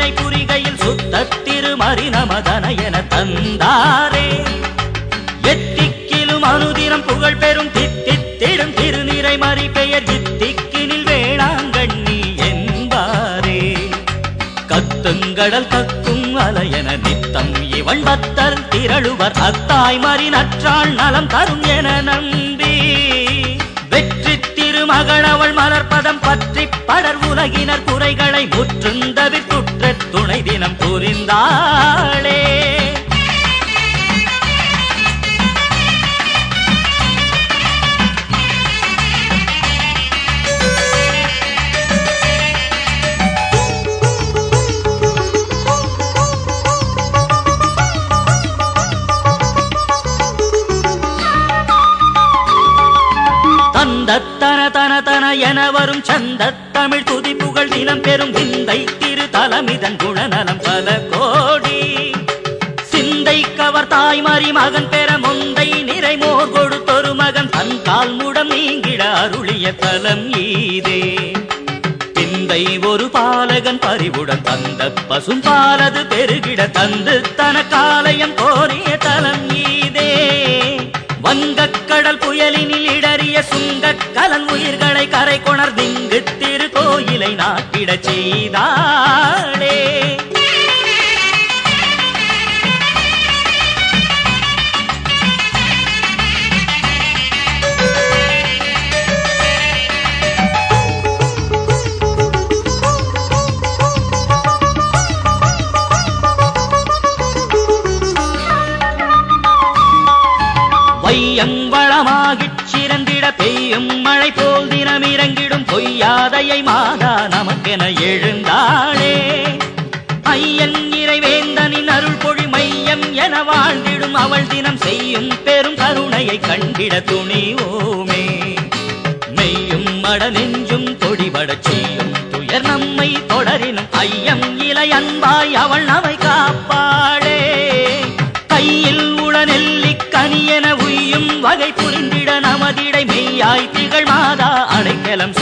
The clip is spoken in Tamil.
வினை புரிகையில் சுத்த திருமறி நமதன என தந்தாரே எத்திக்கிலும் அனுதினம் புகழ் பெறும் தித்தித்திடும் திருநிறை மறி பெயர் இத்திக்கினில் வேளாங்கண்ணி என்பாரே கத்துங்கடல் கக்கும் அலையன நித்தம் இவன் பத்தர் திரளுவர் அத்தாய் மறி நற்றாள் நலம் தரும் என நம்பி வெற்றி திருமகள் அவள் மலர்பதம் பற்றி படர் உலகினர் குறைகளை முற்றுந்தவிர் குற்ற துணை தினம் புரிந்தாளே தந்தத்தன தன தன என வரும் சந்தத் தமிழ் துதி புகழ் தினம் பெறும் விந்தை திரு தலமிதன் குணநலம் பல கோடி சிந்தை கவர் தாய்மறி மகன் பெற முந்தை நிறைமோர் கொடுத்தொரு மகன் தன் கால் முடம் நீங்கிட அருளிய தலம் ஈதே பிந்தை ஒரு பாலகன் பறிவுடன் தந்த பசும் பாலது பெருகிட தந்து தன காலயம் கோரிய தலம் ஈதே வங்கக் கடல் புயலினில் இடறிய சுங்கக் கலன் உயிர்களை கரை கொணர்ந்திங்கு திருக்கோயிலை நாட்டிடச் செய்தாளே வையம் வளமாகிச் சிறந்திட பெய்யும் மழை போல் தினம் இறங்கிடும் பொய்யாதையை மாதா நமக்கென எழுந்தாளே ஐயன் இறைவேந்தனின் அருள் பொழி மையம் என வாழ்ந்திடும் அவள் தினம் செய்யும் பெரும் கருணையை கண்டிட துணிவோமே மெய்யும் மட நெஞ்சும் பொடிபடச் செய்யும் துயர் நம்மை தொடரினும் ஐயம் இலை அன்பாய் அவள் நம்மை காப்பாளே கையில் உளநெல்லிக் கனியென உய்யும் வகை புரிந்திட நமதிடை மெய்யாய் திகழ் மாதா அடைக்கலம்